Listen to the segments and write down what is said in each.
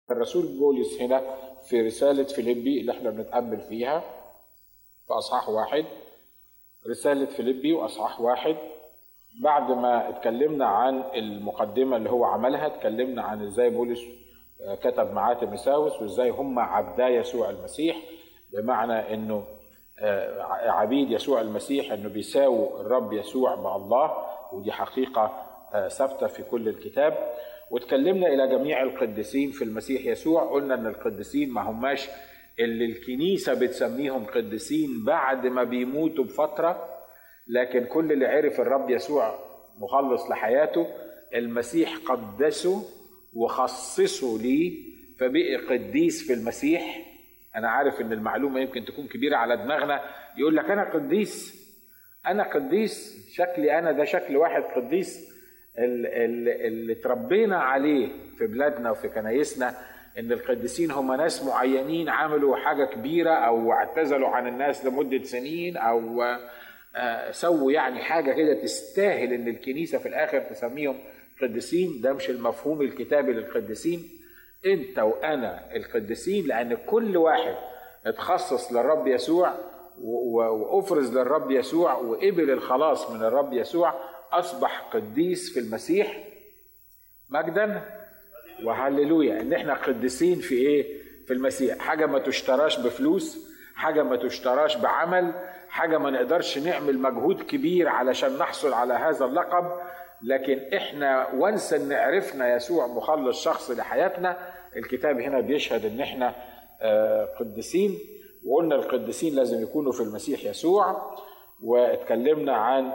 الرسول بولس هنا في رسالة فيليبي اللي احنا بنتأمل فيها في أصحاح واحد رسالة فيليبي وأصحاح واحد بعد ما اتكلمنا عن المقدمة اللي هو عملها اتكلمنا عن ازاي بولس كتب معاه تيموثاوس وازاي هم عبدا يسوع المسيح بمعنى انه عبيد يسوع المسيح انه بيساووا الرب يسوع مع الله ودي حقيقة ثابتة في كل الكتاب واتكلمنا الى جميع القديسين في المسيح يسوع قلنا ان القديسين ما هماش اللي الكنيسة بتسميهم قديسين بعد ما بيموتوا بفترة لكن كل اللي عرف الرب يسوع مخلص لحياته المسيح قدسه وخصصه ليه فبقي قديس في المسيح انا عارف ان المعلومه يمكن تكون كبيره على دماغنا يقول لك انا قديس انا قديس شكلي انا ده شكل واحد قديس اللي اتربينا عليه في بلادنا وفي كنايسنا ان القديسين هم ناس معينين عملوا حاجه كبيره او اعتزلوا عن الناس لمده سنين او سووا يعني حاجه كده تستاهل ان الكنيسه في الاخر تسميهم قديسين ده مش المفهوم الكتابي للقديسين انت وانا القديسين لان كل واحد اتخصص للرب يسوع وافرز للرب يسوع وقبل الخلاص من الرب يسوع اصبح قديس في المسيح مجدا وهللويا ان احنا قديسين في ايه في المسيح حاجه ما تشتراش بفلوس حاجه ما تشتراش بعمل حاجه ما نقدرش نعمل مجهود كبير علشان نحصل على هذا اللقب لكن احنا وانس ان عرفنا يسوع مخلص شخص لحياتنا الكتاب هنا بيشهد ان احنا قديسين وقلنا القديسين لازم يكونوا في المسيح يسوع واتكلمنا عن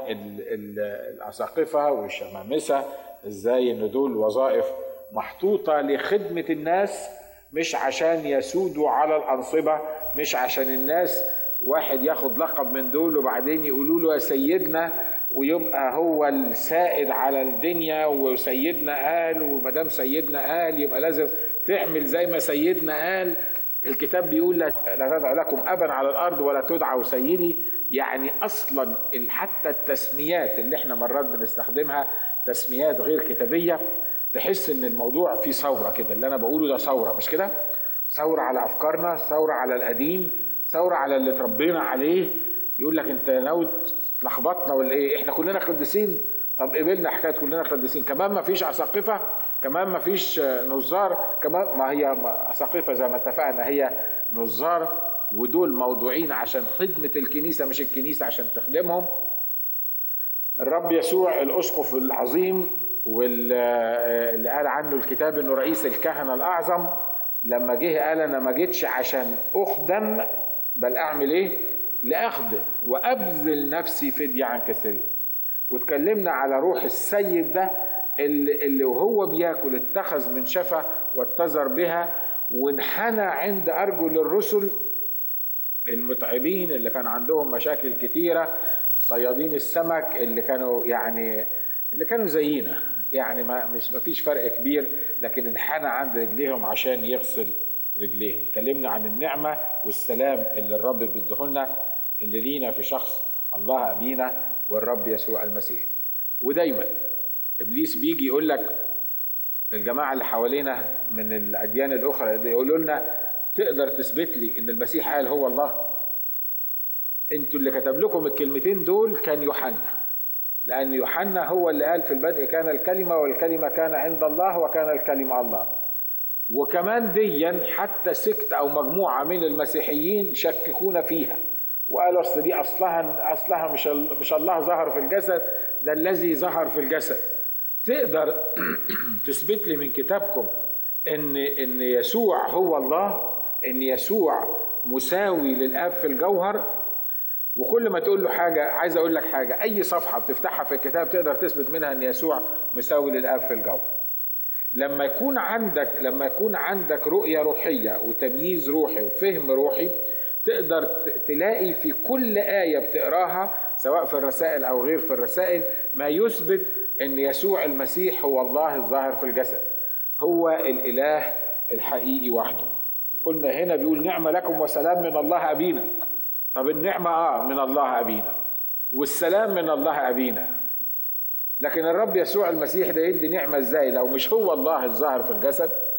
الاساقفه والشمامسه ازاي ان دول وظائف محطوطه لخدمه الناس مش عشان يسودوا على الانصبه مش عشان الناس واحد ياخد لقب من دول وبعدين يقولوا له يا سيدنا ويبقى هو السائد على الدنيا وسيدنا قال وما دام سيدنا قال يبقى لازم تعمل زي ما سيدنا قال الكتاب بيقول لا تدع لكم ابا على الارض ولا تدعوا سيدي يعني اصلا حتى التسميات اللي احنا مرات بنستخدمها تسميات غير كتابيه تحس ان الموضوع فيه ثوره كده اللي انا بقوله ده ثوره مش كده؟ ثوره على افكارنا، ثوره على القديم، ثوره على اللي اتربينا عليه يقول لك انت ناوي تلخبطنا ولا ايه؟ احنا كلنا قديسين طب قبلنا حكايه كلنا قديسين كمان ما فيش اساقفه كمان ما فيش نظار كمان ما هي اساقفه زي ما اتفقنا هي نظار ودول موضوعين عشان خدمه الكنيسه مش الكنيسه عشان تخدمهم الرب يسوع الاسقف العظيم واللي قال عنه الكتاب انه رئيس الكهنه الاعظم لما جه قال انا ما جيتش عشان اخدم بل اعمل ايه؟ لاخدم وابذل نفسي فديه عن كثيرين. واتكلمنا على روح السيد ده اللي, اللي وهو بياكل اتخذ من شفه واتزر بها وانحنى عند ارجل الرسل المتعبين اللي كان عندهم مشاكل كتيره صيادين السمك اللي كانوا يعني اللي كانوا زينا يعني ما مش ما فيش فرق كبير لكن انحنى عند رجليهم عشان يغسل رجليهم اتكلمنا عن النعمه والسلام اللي الرب بيديهولنا اللي لينا في شخص الله ابينا والرب يسوع المسيح ودايما ابليس بيجي يقول لك الجماعه اللي حوالينا من الاديان الاخرى يقولوا لنا تقدر تثبت لي ان المسيح قال هو الله انتوا اللي كتب لكم الكلمتين دول كان يوحنا لأن يوحنا هو اللي قال في البدء كان الكلمة والكلمة كان عند الله وكان الكلمة الله وكمان ديا حتى سكت أو مجموعة من المسيحيين شككونا فيها وقالوا أصل دي أصلها أصلها مش مش الله ظهر في الجسد ده الذي ظهر في الجسد تقدر تثبت لي من كتابكم إن إن يسوع هو الله إن يسوع مساوي للآب في الجوهر وكل ما تقول له حاجة عايز أقول لك حاجة أي صفحة بتفتحها في الكتاب تقدر تثبت منها أن يسوع مساوي للآب في الجوهر لما يكون عندك لما يكون عندك رؤية روحية وتمييز روحي وفهم روحي تقدر تلاقي في كل آية بتقراها سواء في الرسائل أو غير في الرسائل ما يثبت أن يسوع المسيح هو الله الظاهر في الجسد هو الإله الحقيقي وحده قلنا هنا بيقول نعمة لكم وسلام من الله أبينا طب النعمة آه من الله أبينا والسلام من الله أبينا لكن الرب يسوع المسيح ده يدي نعمة ازاي لو مش هو الله الظاهر في الجسد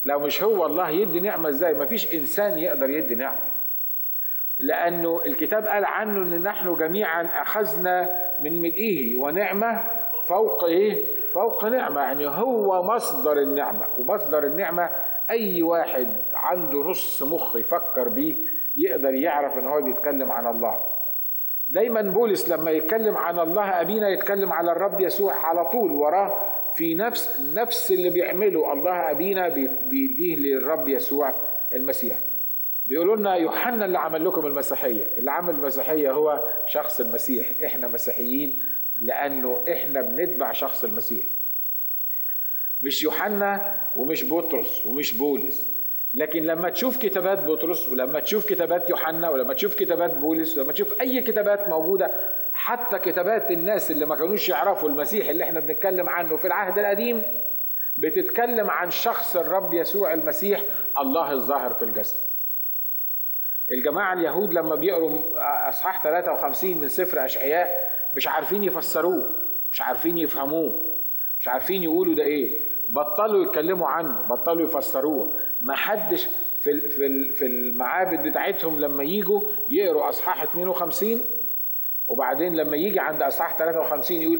لو مش هو الله يدي نعمة ازاي مفيش انسان يقدر يدي نعمة لانه الكتاب قال عنه ان نحن جميعا اخذنا من ملئه ونعمة فوق ايه فوق نعمة يعني هو مصدر النعمة ومصدر النعمة اي واحد عنده نص مخ يفكر بيه يقدر يعرف ان هو بيتكلم عن الله دايما بولس لما يتكلم عن الله ابينا يتكلم على الرب يسوع على طول وراه في نفس نفس اللي بيعمله الله ابينا بيديه للرب يسوع المسيح بيقولوا لنا يوحنا اللي عمل لكم المسيحيه اللي عمل المسيحيه هو شخص المسيح احنا مسيحيين لانه احنا بنتبع شخص المسيح مش يوحنا ومش بطرس ومش بولس لكن لما تشوف كتابات بطرس ولما تشوف كتابات يوحنا ولما تشوف كتابات بولس ولما تشوف اي كتابات موجوده حتى كتابات الناس اللي ما كانوش يعرفوا المسيح اللي احنا بنتكلم عنه في العهد القديم بتتكلم عن شخص الرب يسوع المسيح الله الظاهر في الجسد الجماعة اليهود لما بيقروا أصحاح 53 من سفر أشعياء مش عارفين يفسروه مش عارفين يفهموه مش عارفين يقولوا ده إيه بطلوا يتكلموا عنه بطلوا يفسروه ما حدش في في في المعابد بتاعتهم لما يجوا يقروا اصحاح 52 وبعدين لما يجي عند اصحاح 53 يقول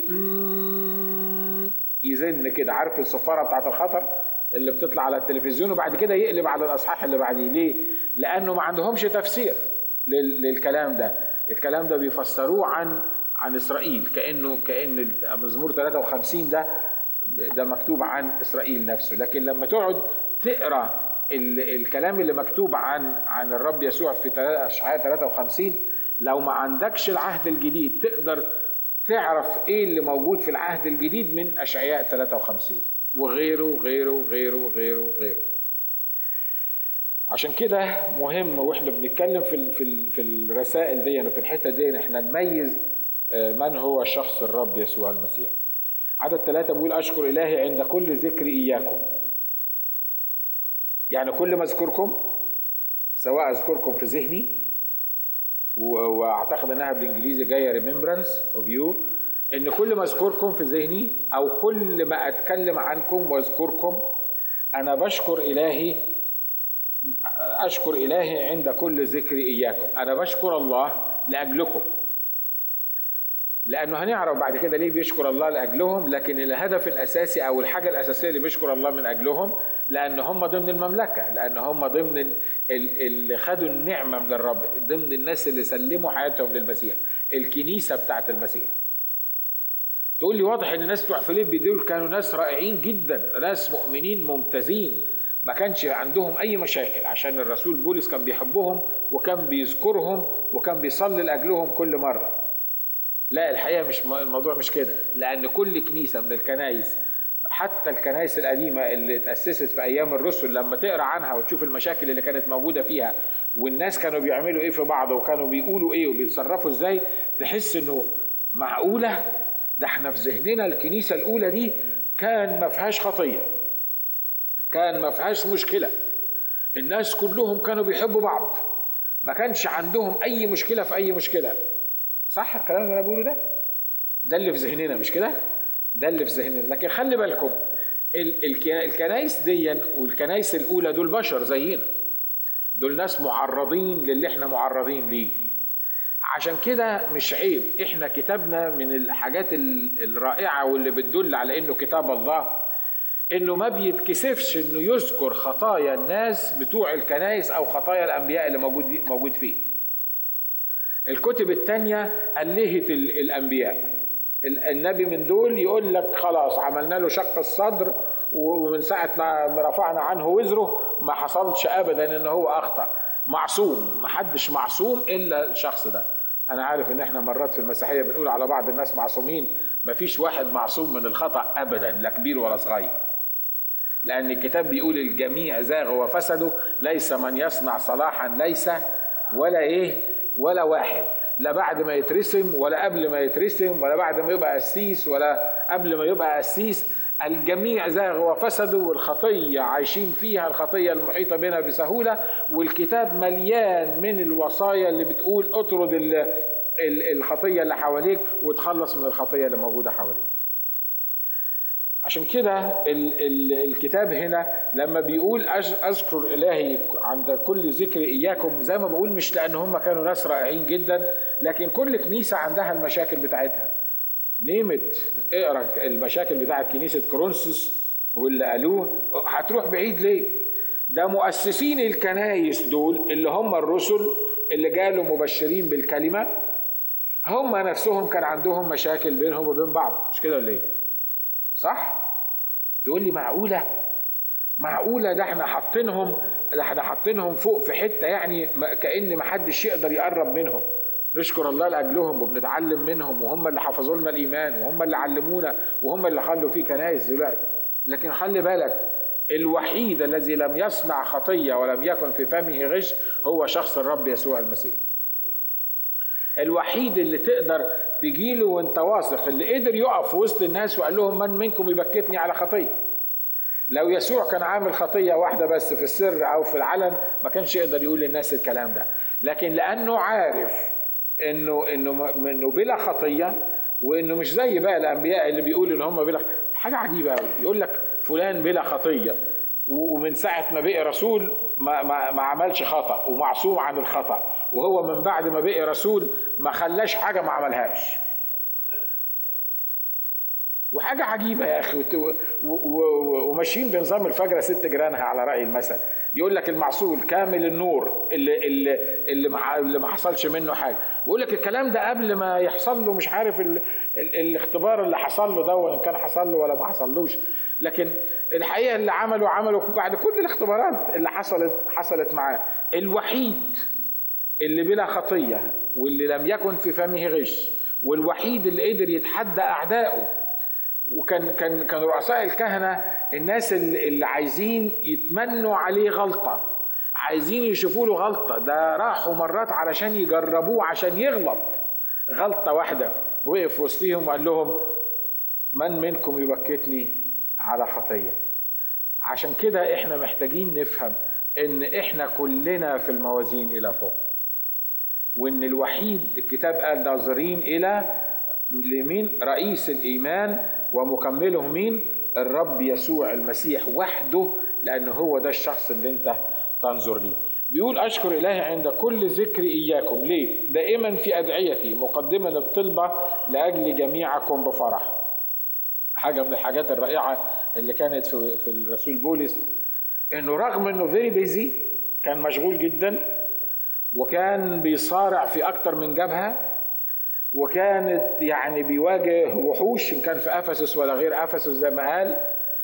يزن كده عارف الصفاره بتاعت الخطر اللي بتطلع على التلفزيون وبعد كده يقلب على الاصحاح اللي بعديه ليه؟ لانه ما عندهمش تفسير للكلام ده الكلام ده بيفسروه عن عن اسرائيل كانه كان مزمور 53 ده ده مكتوب عن اسرائيل نفسه لكن لما تقعد تقرا الكلام اللي مكتوب عن عن الرب يسوع في اشعياء 53 لو ما عندكش العهد الجديد تقدر تعرف ايه اللي موجود في العهد الجديد من اشعياء 53 وغيره وغيره وغيره وغيره وغيره عشان كده مهم واحنا بنتكلم في في في الرسائل دي وفي الحته دي احنا نميز من هو شخص الرب يسوع المسيح عدد ثلاثة بيقول أشكر إلهي عند كل ذكر إياكم يعني كل ما أذكركم سواء أذكركم في ذهني وأعتقد أنها بالإنجليزي جاية remembrance of you إن كل ما أذكركم في ذهني أو كل ما أتكلم عنكم وأذكركم أنا بشكر إلهي أشكر إلهي عند كل ذكر إياكم أنا بشكر الله لأجلكم لانه هنعرف بعد كده ليه بيشكر الله لاجلهم لكن الهدف الاساسي او الحاجه الاساسيه اللي بيشكر الله من اجلهم لان هم ضمن المملكه لان هم ضمن اللي خدوا النعمه من الرب ضمن الناس اللي سلموا حياتهم للمسيح الكنيسه بتاعت المسيح تقول لي واضح ان الناس بتوع فيليب دول كانوا ناس رائعين جدا ناس مؤمنين ممتازين ما كانش عندهم اي مشاكل عشان الرسول بولس كان بيحبهم وكان بيذكرهم وكان بيصلي لاجلهم كل مره لا الحقيقه مش الموضوع مش كده لان كل كنيسه من الكنائس حتى الكنائس القديمه اللي اتاسست في ايام الرسل لما تقرا عنها وتشوف المشاكل اللي كانت موجوده فيها والناس كانوا بيعملوا ايه في بعض وكانوا بيقولوا ايه وبيتصرفوا ازاي تحس انه معقوله ده احنا في ذهننا الكنيسه الاولى دي كان ما فيهاش خطيه كان ما فيهاش مشكله الناس كلهم كانوا بيحبوا بعض ما كانش عندهم اي مشكله في اي مشكله صح الكلام اللي انا بقوله ده ده اللي في ذهننا مش كده ده اللي في ذهننا لكن خلي بالكم الكنايس دي والكنايس الاولى دول بشر زينا دول ناس معرضين للي احنا معرضين ليه عشان كده مش عيب احنا كتابنا من الحاجات الرائعه واللي بتدل على انه كتاب الله انه ما بيتكسفش انه يذكر خطايا الناس بتوع الكنايس او خطايا الانبياء اللي موجود موجود فيه الكتب الثانية ألهت الأنبياء النبي من دول يقول لك خلاص عملنا له شق الصدر ومن ساعة ما رفعنا عنه وزره ما حصلش أبدا إن هو أخطأ معصوم ما حدش معصوم إلا الشخص ده أنا عارف إن إحنا مرات في المسيحية بنقول على بعض الناس معصومين ما فيش واحد معصوم من الخطأ أبدا لا كبير ولا صغير لأن الكتاب بيقول الجميع زاغوا وفسدوا ليس من يصنع صلاحا ليس ولا إيه ولا واحد لا بعد ما يترسم ولا قبل ما يترسم ولا بعد ما يبقى قسيس ولا قبل ما يبقى قسيس الجميع زاغوا وفسدوا والخطية عايشين فيها الخطية المحيطة بنا بسهولة والكتاب مليان من الوصايا اللي بتقول اطرد الخطية اللي حواليك وتخلص من الخطية اللي موجودة حواليك عشان كده ال ال الكتاب هنا لما بيقول اذكر الهي عند كل ذكر اياكم زي ما بقول مش لان هم كانوا ناس رائعين جدا لكن كل كنيسه عندها المشاكل بتاعتها نيمت اقرا المشاكل بتاعت كنيسه كرونسوس واللي قالوه هتروح بعيد ليه؟ ده مؤسسين الكنايس دول اللي هم الرسل اللي جالوا مبشرين بالكلمه هم نفسهم كان عندهم مشاكل بينهم وبين بعض مش كده ولا ايه؟ صح؟ يقول لي معقولة؟ معقولة ده احنا حاطينهم ده احنا حاطينهم فوق في حتة يعني كأن ما حدش يقدر يقرب منهم نشكر الله لأجلهم وبنتعلم منهم وهم اللي حفظوا لنا الإيمان وهم اللي علمونا وهم اللي خلوا فيه كنايس دلوقتي لكن خلي بالك الوحيد الذي لم يصنع خطية ولم يكن في فمه غش هو شخص الرب يسوع المسيح الوحيد اللي تقدر تجيله وانت واثق اللي قدر يقف في وسط الناس وقال لهم من منكم يبكتني على خطيه لو يسوع كان عامل خطيه واحده بس في السر او في العلن ما كانش يقدر يقول للناس الكلام ده لكن لانه عارف انه انه انه بلا خطيه وانه مش زي بقى الانبياء اللي بيقولوا ان هم بلا حاجه عجيبه قوي يقول لك فلان بلا خطيه ومن ساعه ما بقي رسول ما, ما, ما عملش خطا ومعصوم عن الخطا وهو من بعد ما بقي رسول ما خلاش حاجه ما عملهاش وحاجة عجيبة يا أخي وماشيين بنظام الفجرة ست جيرانها على رأي المثل يقول لك المعصول كامل النور اللي اللي اللي ما اللي ما حصلش منه حاجة ويقول لك الكلام ده قبل ما يحصل له مش عارف ال ال الاختبار اللي حصل له ده وإن كان حصل له ولا ما حصلوش لكن الحقيقة اللي عمله عمله بعد كل الاختبارات اللي حصلت حصلت معاه الوحيد اللي بلا خطية واللي لم يكن في فمه غش والوحيد اللي قدر يتحدى أعدائه وكان كان كان رؤساء الكهنة الناس اللي, اللي عايزين يتمنوا عليه غلطة عايزين يشوفوا له غلطة ده راحوا مرات علشان يجربوه عشان يغلط غلطة واحدة وقف وسطيهم وقال لهم من منكم يبكتني على خطية عشان كده احنا محتاجين نفهم ان احنا كلنا في الموازين الى فوق وان الوحيد الكتاب قال ناظرين الى لمين رئيس الايمان ومكمله مين الرب يسوع المسيح وحده لأنه هو ده الشخص اللي أنت تنظر ليه بيقول أشكر إلهي عند كل ذكر إياكم ليه؟ دائما في أدعيتي مقدما الطلبة لأجل جميعكم بفرح حاجة من الحاجات الرائعة اللي كانت في, في الرسول بولس إنه رغم إنه فيري بيزي كان مشغول جدا وكان بيصارع في أكتر من جبهة وكانت يعني بيواجه وحوش ان كان في افسس ولا غير افسس زي ما قال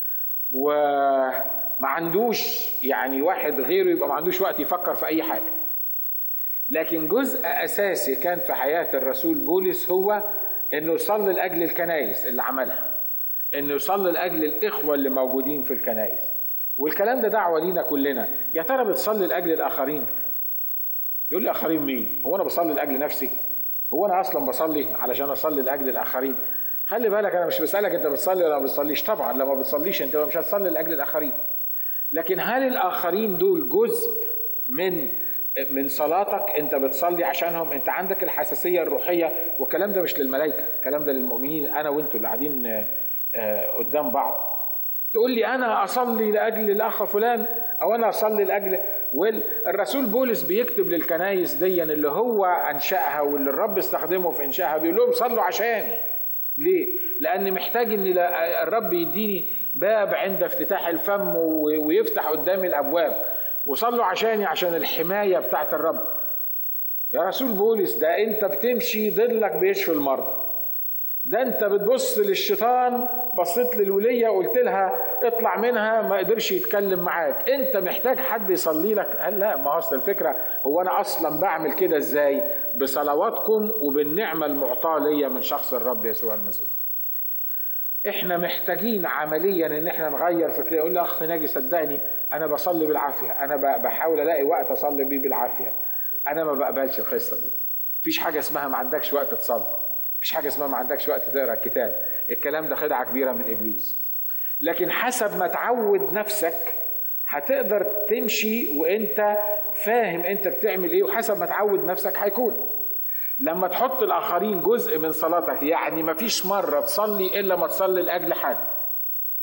وما عندوش يعني واحد غيره يبقى ما عندوش وقت يفكر في اي حاجه لكن جزء اساسي كان في حياه الرسول بولس هو انه يصلي لاجل الكنائس اللي عملها انه يصلي لاجل الاخوه اللي موجودين في الكنائس والكلام ده دعوه لينا كلنا يا ترى بتصلي لاجل الاخرين يقول لي اخرين مين هو انا بصلي لاجل نفسي هو انا اصلا بصلي علشان اصلي لاجل الاخرين خلي بالك انا مش بسالك انت بتصلي ولا ما بتصليش طبعا لما بتصليش انت مش هتصلي لاجل الاخرين لكن هل الاخرين دول جزء من من صلاتك انت بتصلي عشانهم انت عندك الحساسيه الروحيه والكلام ده مش للملائكه الكلام ده للمؤمنين انا وانتوا اللي قاعدين قدام بعض تقول لي انا اصلي لاجل الاخ فلان او انا اصلي لاجل والرسول بولس بيكتب للكنايس دي اللي هو انشاها واللي الرب استخدمه في انشائها بيقول لهم صلوا عشاني ليه؟ لأن محتاج إن الرب يديني باب عند افتتاح الفم ويفتح قدامي الأبواب وصلوا عشاني عشان الحماية بتاعت الرب يا رسول بولس ده أنت بتمشي ضلك بيشفي المرضى ده انت بتبص للشيطان بصيت للولية وقلت لها اطلع منها ما قدرش يتكلم معاك انت محتاج حد يصلي لك قال لا ما اصل الفكرة هو انا اصلا بعمل كده ازاي بصلواتكم وبالنعمة المعطاة ليا من شخص الرب يسوع المسيح احنا محتاجين عمليا ان احنا نغير فكرة يقول لي اخ ناجي صدقني انا بصلي بالعافية انا بحاول الاقي وقت اصلي بيه بالعافية انا ما بقبلش القصة دي مفيش حاجة اسمها ما عندكش وقت تصلي مفيش حاجه اسمها ما عندكش وقت تقرا الكتاب الكلام ده خدعه كبيره من ابليس لكن حسب ما تعود نفسك هتقدر تمشي وانت فاهم انت بتعمل ايه وحسب ما تعود نفسك هيكون لما تحط الاخرين جزء من صلاتك يعني مفيش مره تصلي الا ما تصلي لاجل حد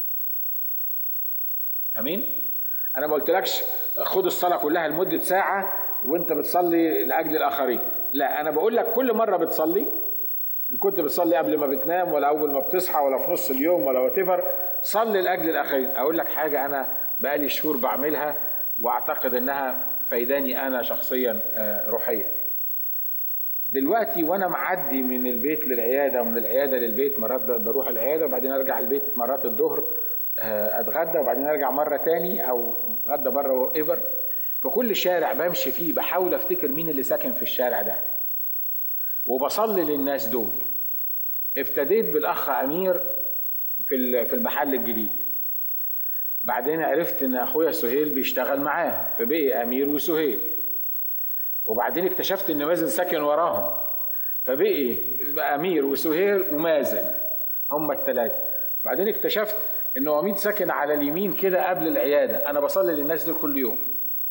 امين انا ما قلتلكش خد الصلاه كلها لمده ساعه وانت بتصلي لاجل الاخرين لا انا بقول لك كل مره بتصلي ان كنت بتصلي قبل ما بتنام ولا اول ما بتصحى ولا في نص اليوم ولا وات صلي لاجل الاخرين اقول لك حاجه انا بقالي شهور بعملها واعتقد انها فايداني انا شخصيا آه، روحيا دلوقتي وانا معدي من البيت للعياده ومن العياده للبيت مرات بروح العياده وبعدين ارجع البيت مرات الظهر آه، اتغدى وبعدين ارجع مره تاني او اتغدى بره ايفر في كل شارع بمشي فيه بحاول افتكر مين اللي ساكن في الشارع ده وبصلي للناس دول ابتديت بالاخ امير في في المحل الجديد بعدين عرفت ان اخويا سهيل بيشتغل معاه فبقي امير وسهيل وبعدين اكتشفت ان مازن ساكن وراهم فبقي امير وسهيل ومازن هم الثلاثه بعدين اكتشفت ان عميد ساكن على اليمين كده قبل العياده انا بصلي للناس دول كل يوم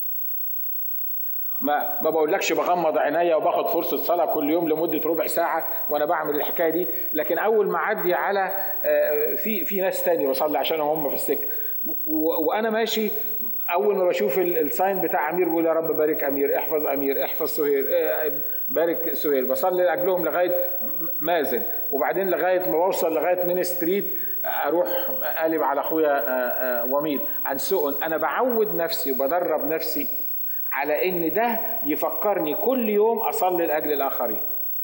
ما ما بقولكش بغمض عينيا وباخد فرصه صلاه كل يوم لمده ربع ساعه وانا بعمل الحكايه دي لكن اول ما اعدي على آه، في في ناس تاني بصلي عشانهم هم في السكه وانا ماشي اول ما بشوف الساين بتاع امير بقول يا رب بارك امير احفظ امير احفظ سهير آه، بارك سهير بصلي لاجلهم لغايه مازن وبعدين لغايه ما بوصل لغايه مين ستريت اروح قالب على اخويا آه، ومير عن سؤن انا بعود نفسي وبدرب نفسي على ان ده يفكرني كل يوم اصلي لاجل الاخرين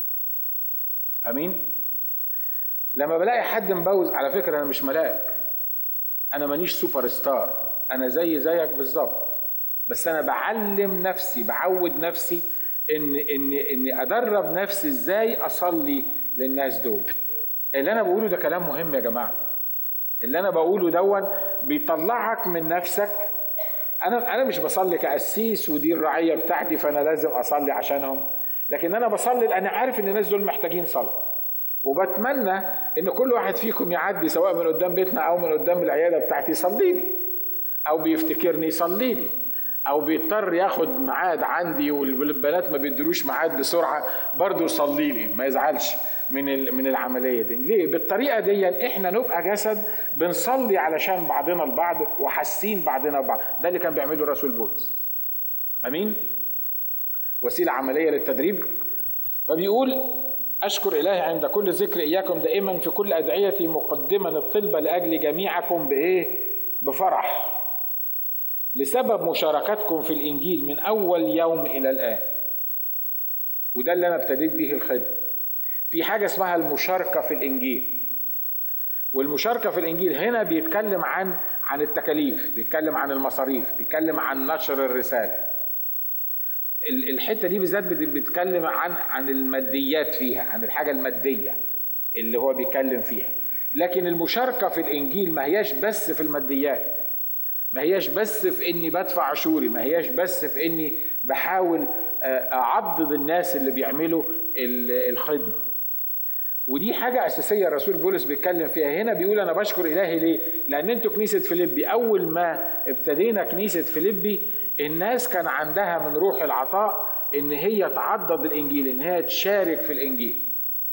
امين لما بلاقي حد مبوز على فكره انا مش ملاك انا مانيش سوبر ستار انا زي زيك بالظبط بس انا بعلم نفسي بعود نفسي ان ان اني ادرب نفسي ازاي اصلي للناس دول اللي انا بقوله ده كلام مهم يا جماعه اللي انا بقوله دون بيطلعك من نفسك انا انا مش بصلي كقسيس ودي الرعيه بتاعتي فانا لازم اصلي عشانهم لكن انا بصلي انا عارف ان الناس دول محتاجين صلاه وبتمنى ان كل واحد فيكم يعدي سواء من قدام بيتنا او من قدام العياده بتاعتي يصلي لي او بيفتكرني يصلي لي او بيضطر ياخد ميعاد عندي والبنات ما بيدروش ميعاد بسرعه برضه يصلي لي ما يزعلش من من العمليه دي ليه بالطريقه دي احنا نبقى جسد بنصلي علشان بعضنا البعض وحاسين بعضنا البعض ده اللي كان بيعمله الرسول بولس امين وسيله عمليه للتدريب فبيقول أشكر إلهي عند كل ذكر إياكم دائما في كل أدعيتي مقدما الطلبة لأجل جميعكم بإيه؟ بفرح لسبب مشاركتكم في الإنجيل من أول يوم إلى الآن وده اللي أنا ابتديت به الخدمة في حاجة اسمها المشاركة في الإنجيل والمشاركة في الإنجيل هنا بيتكلم عن عن التكاليف بيتكلم عن المصاريف بيتكلم عن نشر الرسالة الحتة دي بالذات بيتكلم عن عن الماديات فيها عن الحاجة المادية اللي هو بيتكلم فيها لكن المشاركة في الإنجيل ما هياش بس في الماديات ما هياش بس في اني بدفع عشوري ما هياش بس في اني بحاول آه، اعضد الناس اللي بيعملوا الخدمه ودي حاجة أساسية الرسول بولس بيتكلم فيها هنا بيقول أنا بشكر إلهي ليه؟ لأن أنتوا كنيسة فيليبي أول ما ابتدينا كنيسة فيليبي الناس كان عندها من روح العطاء إن هي تعضد الإنجيل إن هي تشارك في الإنجيل.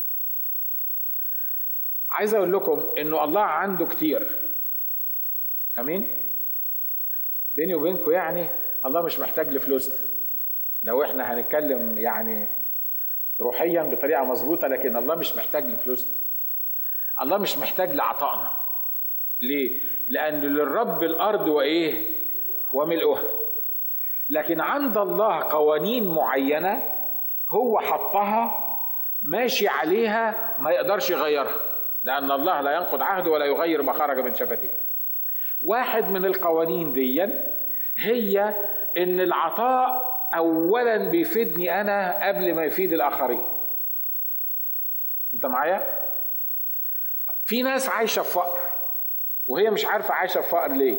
عايز أقول لكم إنه الله عنده كتير. أمين؟ بيني وبينكم يعني الله مش محتاج لفلوسنا. لو إحنا هنتكلم يعني روحيا بطريقه مظبوطه لكن الله مش محتاج لفلوسنا الله مش محتاج لعطائنا ليه لان للرب الارض وايه وملؤها لكن عند الله قوانين معينه هو حطها ماشي عليها ما يقدرش يغيرها لان الله لا ينقض عهده ولا يغير ما خرج من شفتيه واحد من القوانين دي هي ان العطاء اولا بيفيدني انا قبل ما يفيد الاخرين انت معايا في ناس عايشه في فقر وهي مش عارفه عايشه في فقر ليه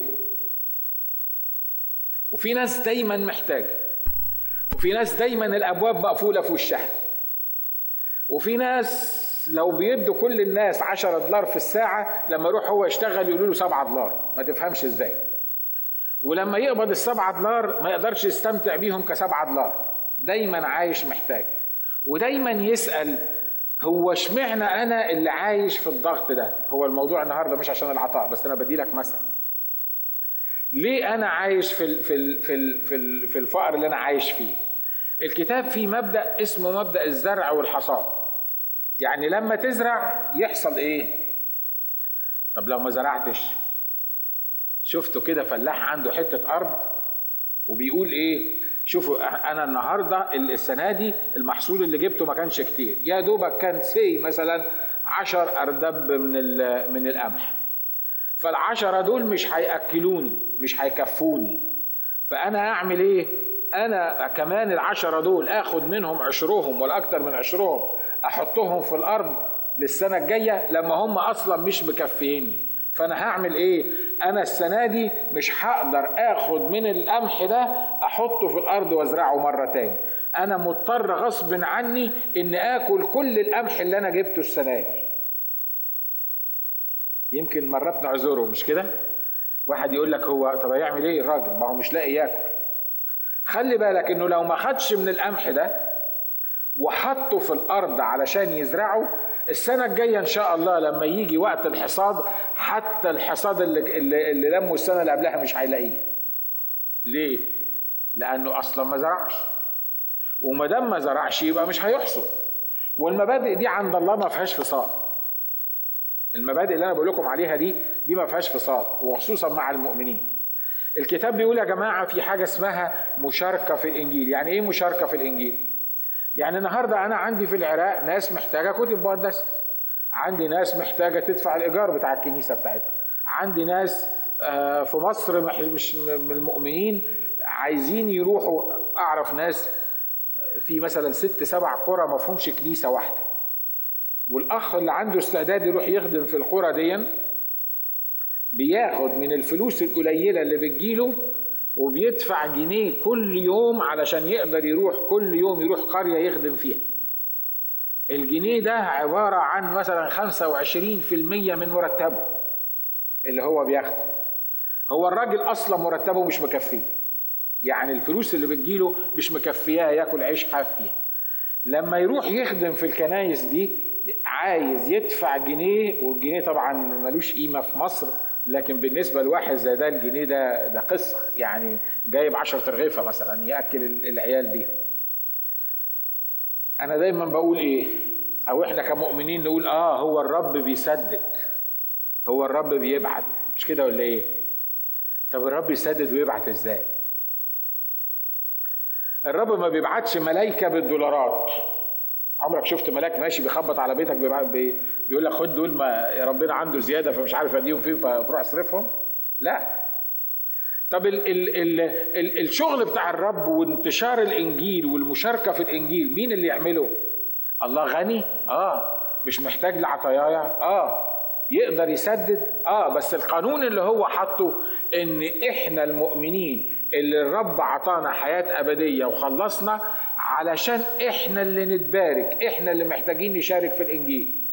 وفي ناس دايما محتاجه وفي ناس دايما الابواب مقفوله في وشها وفي ناس لو بيدوا كل الناس 10 دولار في الساعه لما يروح هو يشتغل يقولوا له 7 دولار ما تفهمش ازاي ولما يقبض السبعة دولار ما يقدرش يستمتع بيهم كسبعة دولار دايما عايش محتاج ودايما يسأل هو اشمعنى انا اللي عايش في الضغط ده هو الموضوع النهارده مش عشان العطاء بس انا بدي لك مثل ليه انا عايش في ال في ال في ال في, ال في الفقر اللي انا عايش فيه الكتاب فيه مبدا اسمه مبدا الزرع والحصاد يعني لما تزرع يحصل ايه طب لو ما زرعتش شفتوا كده فلاح عنده حته ارض وبيقول ايه شوفوا انا النهارده السنه دي المحصول اللي جبته ما كانش كتير يا دوبك كان سي مثلا عشر اردب من من القمح فالعشرة دول مش هيأكلوني مش هيكفوني فأنا أعمل إيه؟ أنا كمان العشرة دول آخد منهم عشرهم ولا أكتر من عشرهم أحطهم في الأرض للسنة الجاية لما هم أصلا مش مكفيني فأنا هعمل إيه؟ أنا السنة دي مش هقدر آخد من القمح ده أحطه في الأرض وأزرعه مرة تاني أنا مضطر غصب عني إن آكل كل القمح اللي أنا جبته السنة دي يمكن مرات نعذره مش كده واحد يقول لك هو طب هيعمل ايه الراجل ما هو مش لاقي ياكل خلي بالك انه لو ما خدش من القمح ده وحطه في الارض علشان يزرعه السنة الجاية إن شاء الله لما يجي وقت الحصاد حتى الحصاد اللي, اللي, اللي لمه السنة اللي قبلها مش هيلاقيه. ليه؟ لأنه أصلا ما زرعش. وما دام ما زرعش يبقى مش هيحصد. والمبادئ دي عند الله ما فيهاش فصال. المبادئ اللي انا بقول لكم عليها دي دي ما فيهاش فصال وخصوصا مع المؤمنين الكتاب بيقول يا جماعه في حاجه اسمها مشاركه في الانجيل يعني ايه مشاركه في الانجيل يعني النهارده انا عندي في العراق ناس محتاجه كتب مقدسه عندي ناس محتاجه تدفع الايجار بتاع الكنيسه بتاعتها عندي ناس في مصر مش من المؤمنين عايزين يروحوا اعرف ناس في مثلا ست سبع قرى ما فيهمش كنيسه واحده والاخ اللي عنده استعداد يروح يخدم في القرى دي بياخد من الفلوس القليله اللي بتجيله وبيدفع جنيه كل يوم علشان يقدر يروح كل يوم يروح قريه يخدم فيها الجنيه ده عباره عن مثلا 25% من مرتبه اللي هو بياخده هو الراجل اصلا مرتبه مش مكفيه يعني الفلوس اللي بتجيله مش مكفياه ياكل عيش حاف فيها لما يروح يخدم في الكنايس دي عايز يدفع جنيه والجنيه طبعا ملوش قيمه في مصر لكن بالنسبه لواحد زي ده الجنيه ده ده قصه يعني جايب 10 رغيفه مثلا ياكل العيال بيهم. انا دايما بقول ايه؟ او احنا كمؤمنين نقول اه هو الرب بيسدد هو الرب بيبعت مش كده ولا ايه؟ طب الرب يسدد ويبعت ازاي؟ الرب ما بيبعتش ملايكه بالدولارات عمرك شفت ملاك ماشي بيخبط على بيتك بي بيقول لك خد دول ما ربنا عنده زياده فمش عارف اديهم فين فروح اصرفهم لا طب ال ال ال ال الشغل بتاع الرب وانتشار الانجيل والمشاركه في الانجيل مين اللي يعمله الله غني اه مش محتاج لعطايايا اه يقدر يسدد اه بس القانون اللي هو حاطه ان احنا المؤمنين اللي الرب عطانا حياه ابديه وخلصنا علشان احنا اللي نتبارك احنا اللي محتاجين نشارك في الانجيل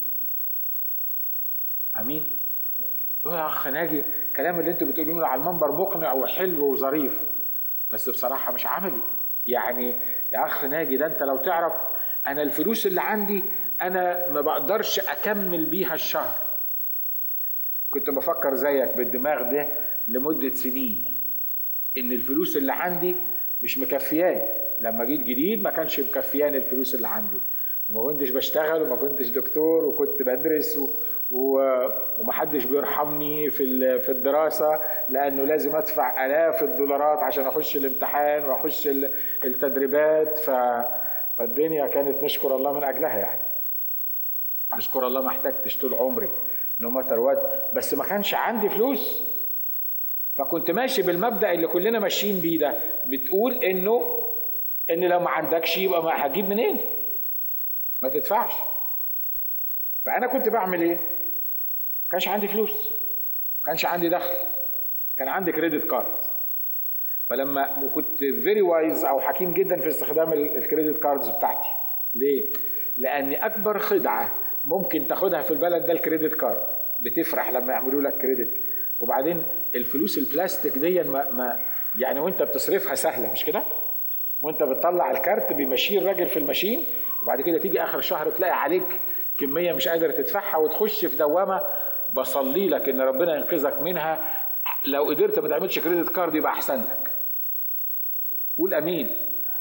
امين يا اخ ناجي الكلام اللي انتوا بتقولوه على المنبر مقنع وحلو وظريف بس بصراحه مش عملي يعني يا اخ ناجي ده انت لو تعرف انا الفلوس اللي عندي انا ما بقدرش اكمل بيها الشهر كنت بفكر زيك بالدماغ ده لمده سنين ان الفلوس اللي عندي مش مكفياني لما جيت جديد ما كانش مكفياني الفلوس اللي عندي وما كنتش بشتغل وما كنتش دكتور وكنت بدرس و... و... ومحدش بيرحمني في في الدراسه لانه لازم ادفع الاف الدولارات عشان اخش الامتحان واخش التدريبات ف... فالدنيا كانت نشكر الله من اجلها يعني اشكر الله ما احتجتش طول عمري نو ماتر وات بس ما كانش عندي فلوس فكنت ماشي بالمبدا اللي كلنا ماشيين بيه ده بتقول انه ان لو ما عندكش يبقى ما هتجيب منين ما تدفعش فانا كنت بعمل ايه كانش عندي فلوس كانش عندي دخل كان عندي كريدت كارد فلما كنت فيري وايز او حكيم جدا في استخدام الكريدت كاردز بتاعتي ليه لان اكبر خدعه ممكن تاخدها في البلد ده الكريدت كارد بتفرح لما يعملوا لك كريدت وبعدين الفلوس البلاستيك دي ما, ما يعني وانت بتصرفها سهله مش كده وانت بتطلع الكارت بيمشيه الراجل في الماشين وبعد كده تيجي اخر الشهر تلاقي عليك كميه مش قادر تدفعها وتخش في دوامه بصلي لك ان ربنا ينقذك منها لو قدرت ما تعملش كريدت كارد يبقى احسن لك قول امين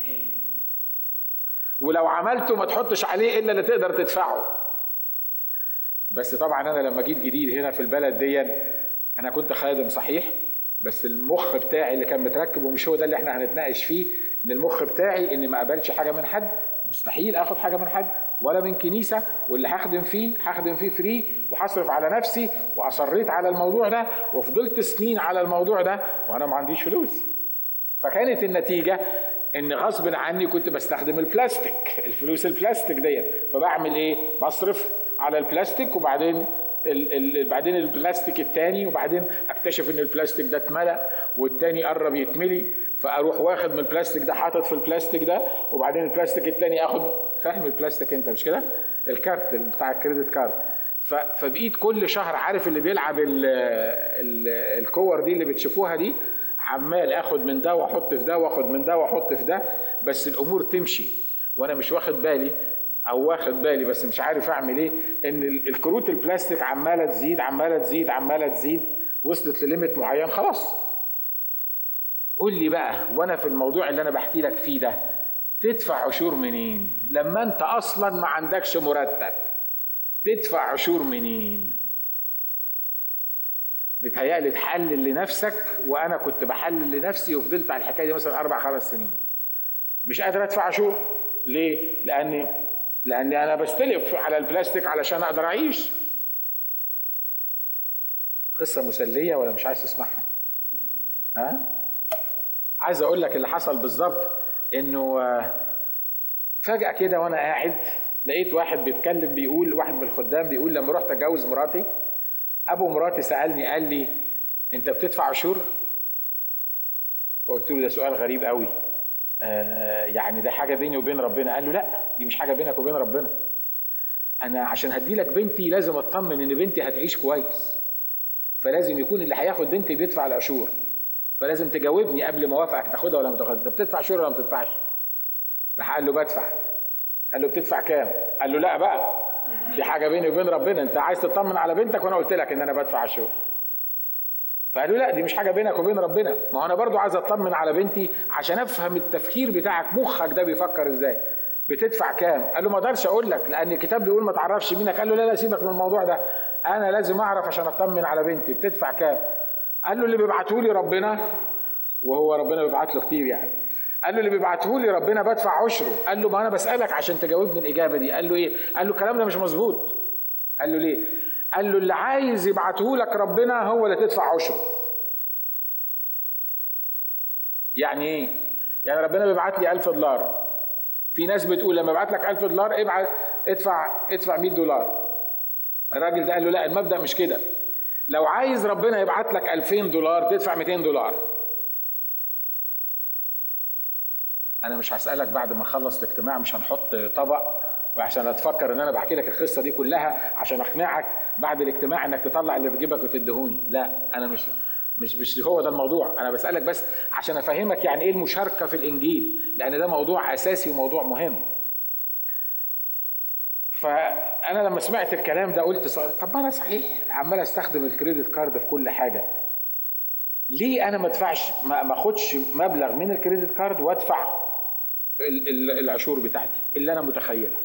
ولو عملته ما تحطش عليه الا اللي تقدر تدفعه بس طبعا انا لما جيت جديد هنا في البلد دي انا كنت خادم صحيح بس المخ بتاعي اللي كان متركب ومش هو ده اللي احنا هنتناقش فيه ان المخ بتاعي اني ما اقبلش حاجه من حد مستحيل اخد حاجه من حد ولا من كنيسه واللي هخدم فيه هخدم فيه فري وهصرف على نفسي واصريت على الموضوع ده وفضلت سنين على الموضوع ده وانا ما عنديش فلوس فكانت النتيجه ان غصب عني كنت بستخدم البلاستيك الفلوس البلاستيك ديت فبعمل ايه بصرف على البلاستيك وبعدين ال ال بعدين البلاستيك التاني وبعدين اكتشف ان البلاستيك ده اتملى والتاني قرب يتملي فاروح واخد من البلاستيك ده حاطط في البلاستيك ده وبعدين البلاستيك التاني اخد فاهم البلاستيك انت مش كده الكارت بتاع الكريدت كارد فبقيت كل شهر عارف اللي بيلعب ال ال الكور دي اللي بتشوفوها دي عمال اخد من ده واحط في ده واخد من ده واحط في ده بس الامور تمشي وانا مش واخد بالي او واخد بالي بس مش عارف اعمل ايه ان الكروت البلاستيك عماله تزيد عماله تزيد عماله تزيد وصلت لليميت معين خلاص قول لي بقى وانا في الموضوع اللي انا بحكي لك فيه ده تدفع عشور منين لما انت اصلا ما عندكش مرتب تدفع عشور منين بتهيألي تحلل لنفسك وانا كنت بحلل لنفسي وفضلت على الحكايه دي مثلا اربع خمس سنين مش قادر ادفع عشور ليه؟ لاني لاني انا بستلف على البلاستيك علشان اقدر اعيش قصه مسليه ولا مش عايز تسمعها؟ ها؟ عايز اقول لك اللي حصل بالظبط انه فجاه كده وانا قاعد لقيت واحد بيتكلم بيقول واحد من الخدام بيقول لما رحت اتجوز مراتي ابو مراتي سالني قال لي انت بتدفع عشور فقلت له ده سؤال غريب قوي آه يعني ده حاجه بيني وبين ربنا قال له لا دي مش حاجه بينك وبين ربنا انا عشان هدي لك بنتي لازم اطمن ان بنتي هتعيش كويس فلازم يكون اللي هياخد بنتي بيدفع العشور فلازم تجاوبني قبل ما اوافقك تاخدها ولا ما تاخدها انت بتدفع عشور ولا ما بتدفعش راح قال له بدفع قال له بتدفع كام قال له لا بقى دي حاجه بيني وبين ربنا انت عايز تطمن على بنتك وانا قلت لك ان انا بدفع عشور فقالوا لا دي مش حاجه بينك وبين ربنا ما هو انا برضو عايز اطمن على بنتي عشان افهم التفكير بتاعك مخك ده بيفكر ازاي بتدفع كام قال له ما اقدرش اقول لك لان الكتاب بيقول ما تعرفش مينك قال له لا لا سيبك من الموضوع ده انا لازم اعرف عشان اطمن على بنتي بتدفع كام قال له اللي بيبعته لي ربنا وهو ربنا بيبعت له كتير يعني قال له اللي بيبعته لي ربنا بدفع عشره قال له ما انا بسالك عشان تجاوبني الاجابه دي قال له ايه قال له الكلام ده مش مظبوط قال له ليه قال له اللي عايز يبعته لك ربنا هو اللي تدفع عشره يعني ايه يعني ربنا بيبعت لي 1000 دولار في ناس بتقول لما ابعت لك 1000 دولار ابعت ادفع ادفع 100 دولار الراجل ده قال له لا المبدا مش كده لو عايز ربنا يبعت لك 2000 دولار تدفع 200 دولار انا مش هسالك بعد ما اخلص الاجتماع مش هنحط طبق وعشان اتفكر ان انا بحكي لك القصه دي كلها عشان اقنعك بعد الاجتماع انك تطلع اللي في جيبك وتديهوني لا انا مش مش مش هو ده الموضوع انا بسالك بس عشان افهمك يعني ايه المشاركه في الانجيل لان ده موضوع اساسي وموضوع مهم فانا لما سمعت الكلام ده قلت طب ما انا صحيح عمال استخدم الكريدت كارد في كل حاجه ليه انا ما ادفعش ما اخدش مبلغ من الكريدت كارد وادفع العشور بتاعتي اللي انا متخيلها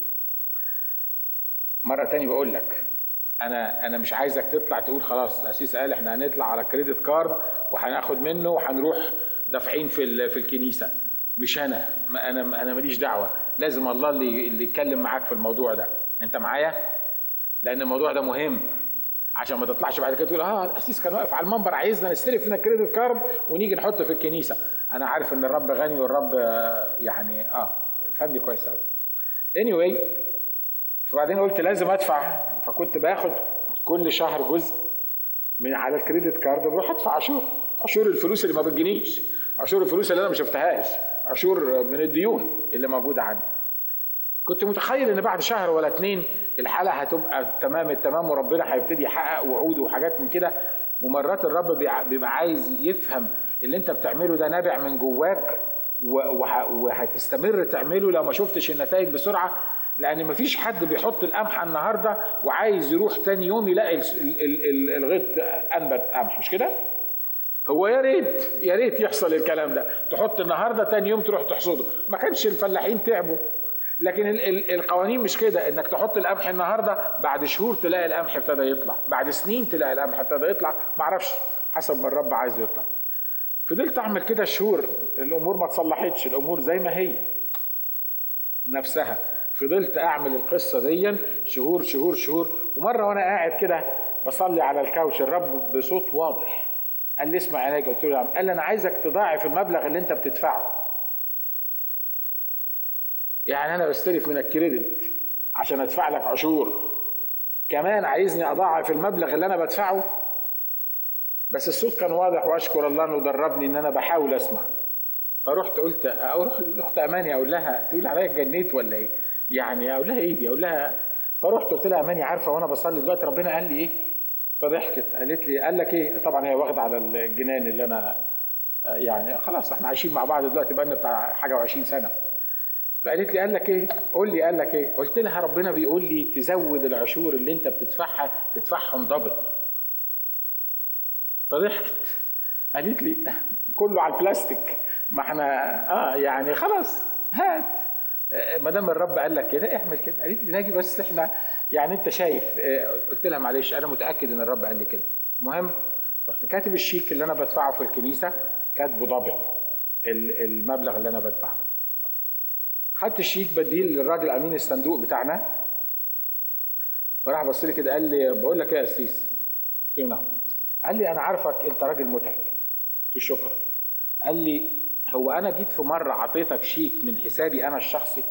مره تاني بقول لك انا انا مش عايزك تطلع تقول خلاص الاسيس قال احنا هنطلع على كريدت كارد وهناخد منه وهنروح دافعين في في الكنيسه مش انا ما انا انا ماليش دعوه لازم الله اللي اللي يتكلم معاك في الموضوع ده انت معايا لان الموضوع ده مهم عشان ما تطلعش بعد كده تقول اه الاسيس كان واقف على المنبر عايزنا نستلف من الكريدت كارد ونيجي نحطه في الكنيسه انا عارف ان الرب غني والرب يعني اه فهمني كويس قوي anyway فبعدين قلت لازم ادفع فكنت باخد كل شهر جزء من على الكريدت كارد بروح ادفع عشور عشور الفلوس اللي ما بتجينيش عشور الفلوس اللي انا ما شفتهاش عشور من الديون اللي موجوده عندي كنت متخيل ان بعد شهر ولا اتنين الحاله هتبقى تمام التمام وربنا هيبتدي يحقق وعوده وحاجات من كده ومرات الرب بيبقى عايز يفهم اللي انت بتعمله ده نابع من جواك وهتستمر تعمله لو ما شفتش النتائج بسرعه لان مفيش حد بيحط القمح النهارده وعايز يروح تاني يوم يلاقي الغيط انبت قمح مش كده؟ هو يا ريت يا ريت يحصل الكلام ده تحط النهارده تاني يوم تروح تحصده ما كانش الفلاحين تعبوا لكن ال ال القوانين مش كده انك تحط القمح النهارده بعد شهور تلاقي القمح ابتدى يطلع بعد سنين تلاقي القمح ابتدى يطلع ما اعرفش حسب ما الرب عايز يطلع فضلت اعمل كده شهور الامور ما تصلحتش الامور زي ما هي نفسها فضلت اعمل القصه دي شهور شهور شهور ومره وانا قاعد كده بصلي على الكاوتش الرب بصوت واضح قال لي اسمع علاج قلت له يا عم قال لي انا عايزك تضاعف المبلغ اللي انت بتدفعه يعني انا بستلف من الكريدت عشان ادفع لك عشور كمان عايزني اضاعف المبلغ اللي انا بدفعه بس الصوت كان واضح واشكر الله انه دربني ان انا بحاول اسمع فرحت قلت اروح لاخت اماني اقول لها تقول عليا اتجنيت ولا ايه؟ يعني اقول لها ايه دي؟ اقول لها فرحت قلت لها اماني عارفه وانا بصلي دلوقتي ربنا قال لي ايه؟ فضحكت قالت لي قال لك ايه؟ طبعا هي واخده على الجنان اللي انا يعني خلاص احنا عايشين مع بعض دلوقتي بقالنا بتاع حاجه و20 سنه فقالت لي قال لك ايه؟ قول لي قال لك ايه؟ قلت لها ربنا بيقول لي تزود العشور اللي انت بتدفعها تدفعهم دبل. فضحكت قالت لي كله على البلاستيك ما احنا اه يعني خلاص هات ما دام الرب قال لك كده اعمل كده قالت لي ناجي بس احنا يعني انت شايف قلت لها معلش انا متاكد ان الرب قال لي كده المهم رحت كاتب الشيك اللي انا بدفعه في الكنيسه كاتبه دبل المبلغ اللي انا بدفعه خدت الشيك بديه للراجل امين الصندوق بتاعنا فراح بص لي كده قال لي بقول لك ايه يا قسيس قلت له نعم قال لي انا عارفك انت راجل متعب قلت له شكرا قال لي هو انا جيت في مره عطيتك شيك من حسابي انا الشخصي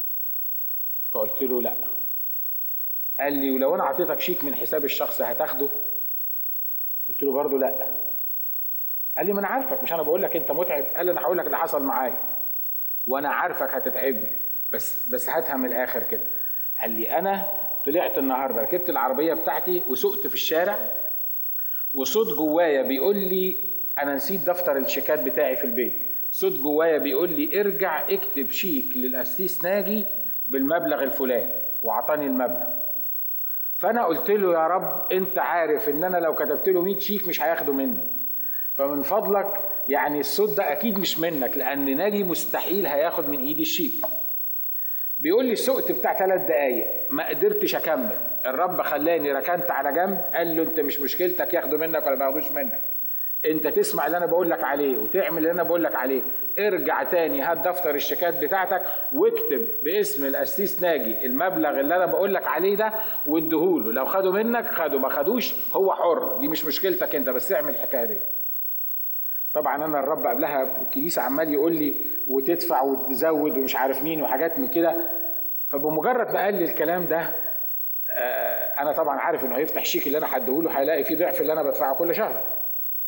فقلت له لا قال لي ولو انا عطيتك شيك من حسابي الشخصي هتاخده قلت له برضه لا قال لي ما انا عارفك مش انا بقول لك انت متعب قال لي انا هقول لك اللي حصل معايا وانا عارفك هتتعبني بس بس هاتها من الاخر كده قال لي انا طلعت النهارده ركبت العربيه بتاعتي وسقت في الشارع وصوت جوايا بيقول لي انا نسيت دفتر الشيكات بتاعي في البيت صوت جوايا بيقول لي ارجع اكتب شيك للقسيس ناجي بالمبلغ الفلاني وعطاني المبلغ فانا قلت له يا رب انت عارف ان انا لو كتبت له 100 شيك مش هياخده مني فمن فضلك يعني الصوت ده اكيد مش منك لان ناجي مستحيل هياخد من ايدي الشيك بيقول لي سقت بتاع ثلاث دقايق ما قدرتش اكمل الرب خلاني ركنت على جنب قال له انت مش مشكلتك ياخده منك ولا ما ياخدوش منك انت تسمع اللي انا بقول لك عليه وتعمل اللي انا بقول لك عليه ارجع تاني هات دفتر الشيكات بتاعتك واكتب باسم القسيس ناجي المبلغ اللي انا بقول لك عليه ده واديهوله لو خدوا منك خدوا ما خدوش هو حر دي مش مشكلتك انت بس اعمل الحكايه دي طبعا انا الرب قبلها الكنيسه عمال يقول لي وتدفع وتزود ومش عارف مين وحاجات من كده فبمجرد ما قال لي الكلام ده انا طبعا عارف انه هيفتح شيك اللي انا هديهوله هيلاقي فيه ضعف اللي انا بدفعه كل شهر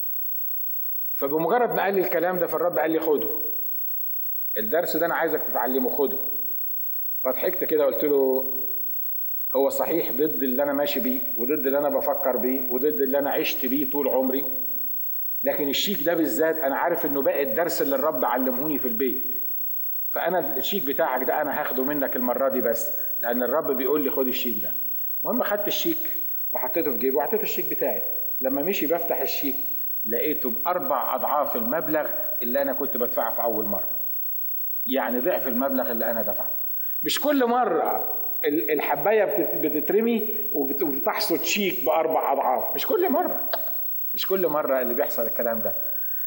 فبمجرد ما قال لي الكلام ده فالرب قال لي خده الدرس ده انا عايزك تتعلمه خده فضحكت كده قلت له هو صحيح ضد اللي انا ماشي بيه وضد اللي انا بفكر بيه وضد اللي انا عشت بيه طول عمري لكن الشيك ده بالذات انا عارف انه باقي الدرس اللي الرب علمهوني في البيت فانا الشيك بتاعك ده انا هاخده منك المره دي بس لان الرب بيقول لي خد الشيك ده المهم خدت الشيك وحطيته في جيبي وحطيت الشيك بتاعي لما مشي بفتح الشيك لقيته باربع اضعاف المبلغ اللي انا كنت بدفعه في اول مره يعني ضعف المبلغ اللي انا دفعته مش كل مره الحبايه بتترمي وبتحصد شيك باربع اضعاف مش كل مره مش كل مرة اللي بيحصل الكلام ده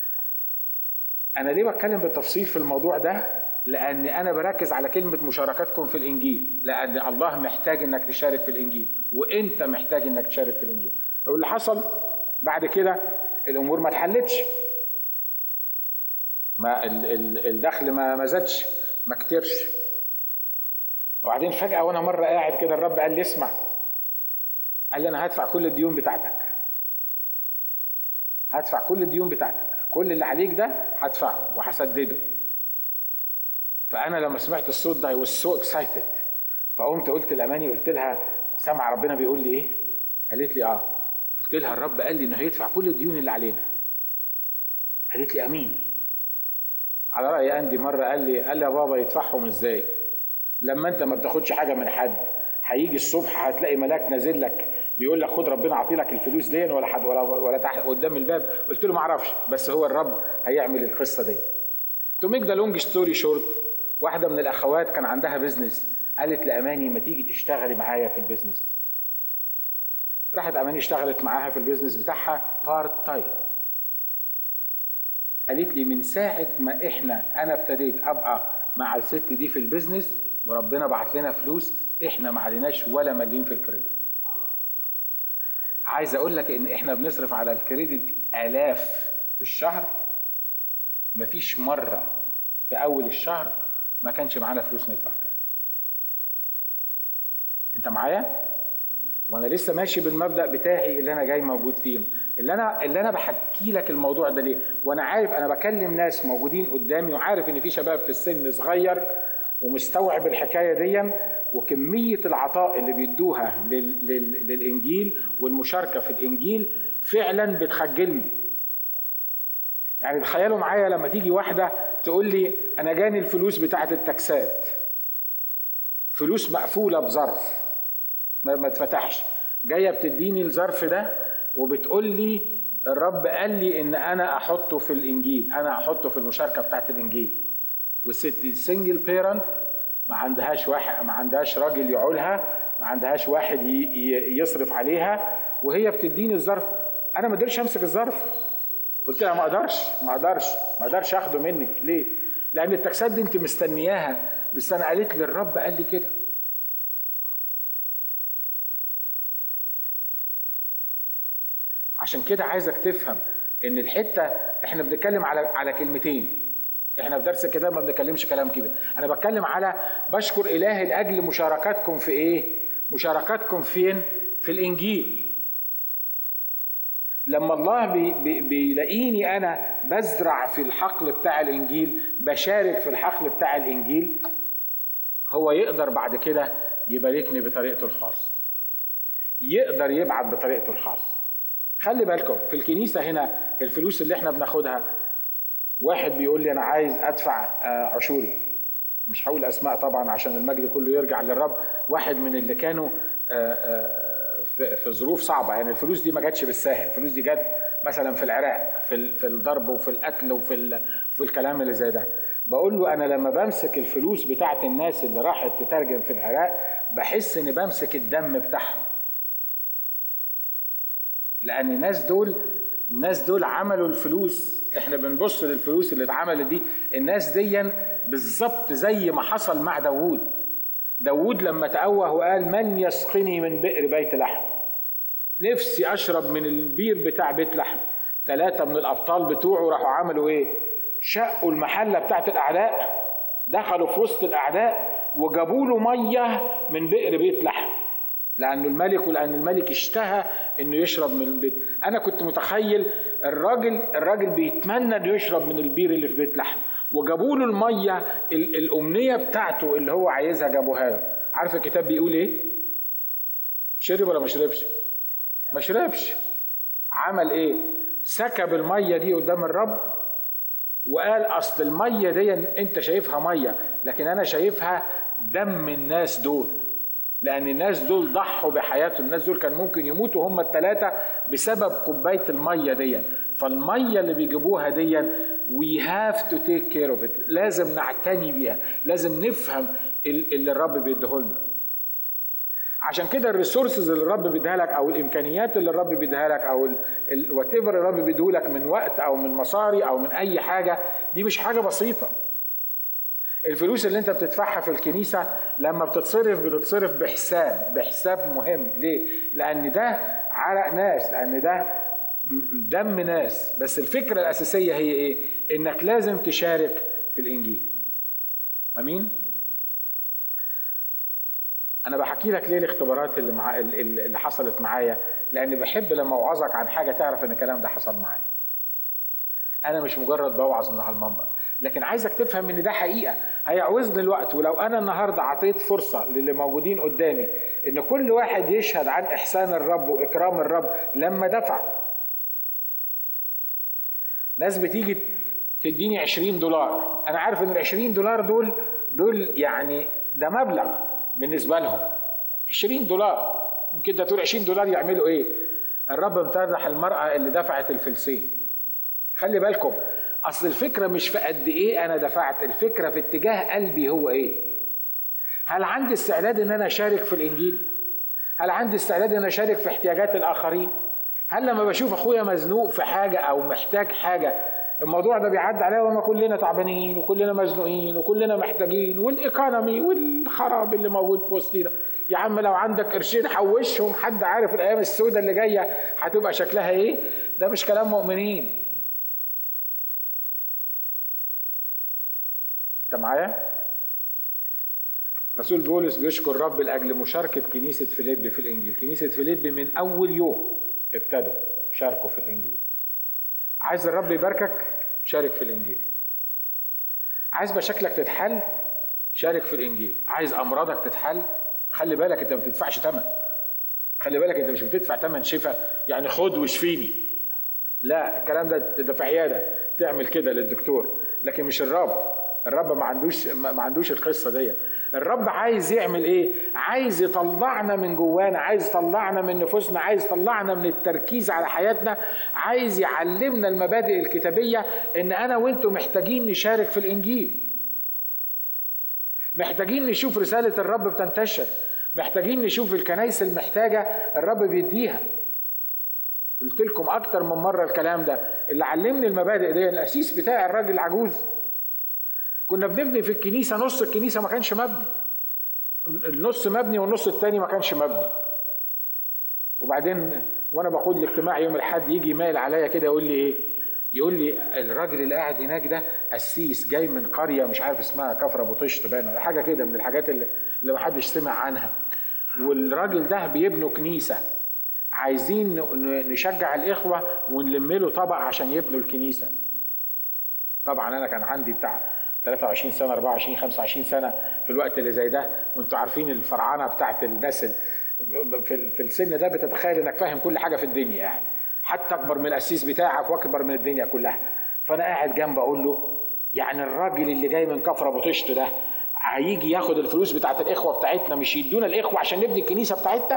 أنا ليه بتكلم بالتفصيل في الموضوع ده؟ لأن أنا بركز على كلمة مشاركتكم في الإنجيل لأن الله محتاج إنك تشارك في الإنجيل وأنت محتاج إنك تشارك في الإنجيل واللي حصل بعد كده الأمور ما اتحلتش ما الدخل ما ما زادش ما كترش وبعدين فجأة وأنا مرة قاعد كده الرب قال لي اسمع قال لي أنا هدفع كل الديون بتاعتك هدفع كل الديون بتاعتك كل اللي عليك ده هدفعه وهسدده فانا لما سمعت الصوت ده I was so excited فقمت قلت لاماني قلت لها سامع ربنا بيقول لي ايه قالت لي اه قلت لها الرب قال لي انه هيدفع كل الديون اللي علينا قالت لي امين على راي اندي مره قال لي قال لي يا بابا يدفعهم ازاي لما انت ما بتاخدش حاجه من حد هيجي الصبح هتلاقي ملاك نازل لك بيقول لك خد ربنا عطي لك الفلوس دي ولا حد ولا ولا تحت قدام الباب قلت له ما اعرفش بس هو الرب هيعمل القصه دي تو ميك ذا لونج ستوري شورت واحده من الاخوات كان عندها بزنس قالت لاماني ما تيجي تشتغلي معايا في البيزنس راحت اماني اشتغلت معاها في البيزنس بتاعها بارت تايم قالت لي من ساعه ما احنا انا ابتديت ابقى مع الست دي في البيزنس وربنا بعت لنا فلوس احنا ما عليناش ولا مليم في الكريدت عايز اقول لك ان احنا بنصرف على الكريدت الاف في الشهر مفيش مره في اول الشهر ما كانش معانا فلوس ندفع كده انت معايا وانا لسه ماشي بالمبدا بتاعي اللي انا جاي موجود فيه اللي انا اللي انا بحكي لك الموضوع ده ليه وانا عارف انا بكلم ناس موجودين قدامي وعارف ان في شباب في السن صغير ومستوعب الحكايه دي وكميه العطاء اللي بيدوها لل... لل... للانجيل والمشاركه في الانجيل فعلا بتخجلني يعني تخيلوا معايا لما تيجي واحده تقول لي انا جاني الفلوس بتاعت التاكسات فلوس مقفوله بظرف ما, ما اتفتحش جايه بتديني الظرف ده وبتقول لي الرب قال لي ان انا احطه في الانجيل انا احطه في المشاركه بتاعت الانجيل والست سنجل بيرنت ما عندهاش واحد ما عندهاش راجل يعولها ما عندهاش واحد يصرف عليها وهي بتديني الظرف انا ما قدرتش امسك الظرف قلت لها ما اقدرش ما اقدرش ما اقدرش اخده منك ليه لان التاكسات دي انت مستنياها بس انا قالت لي الرب قال لي كده عشان كده عايزك تفهم ان الحته احنا بنتكلم على على كلمتين احنا في درس كده ما بنتكلمش كلام كده انا بتكلم على بشكر اله لاجل مشاركاتكم في ايه مشاركاتكم فين في الانجيل لما الله بي بي بيلاقيني انا بزرع في الحقل بتاع الانجيل بشارك في الحقل بتاع الانجيل هو يقدر بعد كده يباركني بطريقته الخاصه يقدر يبعت بطريقته الخاصه خلي بالكم في الكنيسه هنا الفلوس اللي احنا بناخدها واحد بيقول لي انا عايز ادفع عشوري مش هقول اسماء طبعا عشان المجد كله يرجع للرب واحد من اللي كانوا في ظروف صعبه يعني الفلوس دي ما جاتش بالساهل الفلوس دي جت مثلا في العراق في في الضرب وفي الاكل وفي في الكلام اللي زي ده بقول له انا لما بمسك الفلوس بتاعت الناس اللي راحت تترجم في العراق بحس اني بمسك الدم بتاعهم لان الناس دول الناس دول عملوا الفلوس احنا بنبص للفلوس اللي اتعملت دي الناس دي بالظبط زي ما حصل مع داوود داوود لما تأوه وقال من يسقني من بئر بيت لحم نفسي اشرب من البير بتاع بيت لحم ثلاثة من الأبطال بتوعه راحوا عملوا إيه؟ شقوا المحلة بتاعت الأعداء دخلوا في وسط الأعداء وجابوا له مية من بئر بيت لحم لأنه الملك ولأن الملك اشتهى إنه يشرب من البيت أنا كنت متخيل الراجل الراجل بيتمنى إنه يشرب من البير اللي في بيت لحم وجابوا له المية الأمنية بتاعته اللي هو عايزها جابوها له عارف الكتاب بيقول إيه؟ شرب ولا ما شربش؟ ما شربش عمل إيه؟ سكب المية دي قدام الرب وقال أصل المية دي أنت شايفها مية لكن أنا شايفها دم الناس دول لأن الناس دول ضحوا بحياتهم الناس دول كان ممكن يموتوا هم الثلاثة بسبب كوباية المية دي فالمية اللي بيجيبوها دي we have to take care of it لازم نعتني بيها لازم نفهم اللي الرب بيديهولنا عشان كده الريسورسز اللي الرب بيديها لك او الامكانيات اللي الرب بيديها لك او وات ايفر الرب بيديهولك من وقت او من مصاري او من اي حاجه دي مش حاجه بسيطه الفلوس اللي انت بتدفعها في الكنيسه لما بتتصرف بتتصرف بحساب بحساب مهم ليه لان ده عرق ناس لان ده دم ناس بس الفكره الاساسيه هي ايه انك لازم تشارك في الانجيل امين انا بحكي لك ليه الاختبارات اللي مع اللي حصلت معايا لاني بحب لما اوعظك عن حاجه تعرف ان الكلام ده حصل معايا انا مش مجرد بوعظ من على المنبر لكن عايزك تفهم ان ده حقيقه هيعوزني الوقت ولو انا النهارده عطيت فرصه للي موجودين قدامي ان كل واحد يشهد عن احسان الرب واكرام الرب لما دفع ناس بتيجي تديني 20 دولار انا عارف ان ال 20 دولار دول دول يعني ده مبلغ بالنسبه لهم 20 دولار ممكن ده تقول 20 دولار يعملوا ايه الرب امتدح المرأة اللي دفعت الفلسين خلي بالكم اصل الفكرة مش في قد ايه انا دفعت الفكرة في اتجاه قلبي هو ايه هل عندي استعداد ان انا اشارك في الانجيل هل عندي استعداد ان انا اشارك في احتياجات الاخرين هل لما بشوف اخويا مزنوق في حاجة او محتاج حاجة الموضوع ده بيعدي عليا وما كلنا تعبانين وكلنا مزنوقين وكلنا محتاجين والايكونومي والخراب اللي موجود في وسطينا يا عم لو عندك قرشين حوشهم حد عارف الايام السوداء اللي جايه هتبقى شكلها ايه ده مش كلام مؤمنين انت معايا رسول بولس بيشكر رب لاجل مشاركه كنيسه فيليب في الانجيل كنيسه فيليب من اول يوم ابتدوا شاركوا في الانجيل عايز الرب يباركك شارك في الانجيل عايز مشاكلك تتحل شارك في الانجيل عايز امراضك تتحل خلي بالك انت ما بتدفعش ثمن خلي بالك انت مش بتدفع ثمن شفاء يعني خد واشفيني لا الكلام ده ده في عياده تعمل كده للدكتور لكن مش الرب الرب ما عندوش ما عندوش القصه دي الرب عايز يعمل ايه عايز يطلعنا من جوانا عايز يطلعنا من نفوسنا عايز يطلعنا من التركيز على حياتنا عايز يعلمنا المبادئ الكتابيه ان انا وانتم محتاجين نشارك في الانجيل محتاجين نشوف رساله الرب بتنتشر محتاجين نشوف الكنايس المحتاجه الرب بيديها قلت لكم اكتر من مره الكلام ده اللي علمني المبادئ دي الاسيس بتاعي الراجل العجوز كنا بنبني في الكنيسة نص الكنيسة ما كانش مبني النص مبني والنص التاني ما كانش مبني وبعدين وانا بقود الاجتماع يوم الاحد يجي مايل عليا كده يقول لي ايه يقول لي الراجل اللي قاعد هناك ده قسيس جاي من قريه مش عارف اسمها كفر ابو طشت باين ولا حاجه كده من الحاجات اللي, اللي ما حدش سمع عنها والراجل ده بيبنوا كنيسه عايزين نشجع الاخوه ونلم له طبق عشان يبنوا الكنيسه طبعا انا كان عندي بتاع 23 سنه 24 25 سنه في الوقت اللي زي ده وانتوا عارفين الفرعنه بتاعت الناس في في السن ده بتتخيل انك فاهم كل حاجه في الدنيا يعني حتى اكبر من القسيس بتاعك واكبر من الدنيا كلها فانا قاعد جنب اقول له يعني الراجل اللي جاي من كفر ابو طشت ده هيجي ياخد الفلوس بتاعت الاخوه بتاعتنا مش يدونا الاخوه عشان نبني الكنيسه بتاعتنا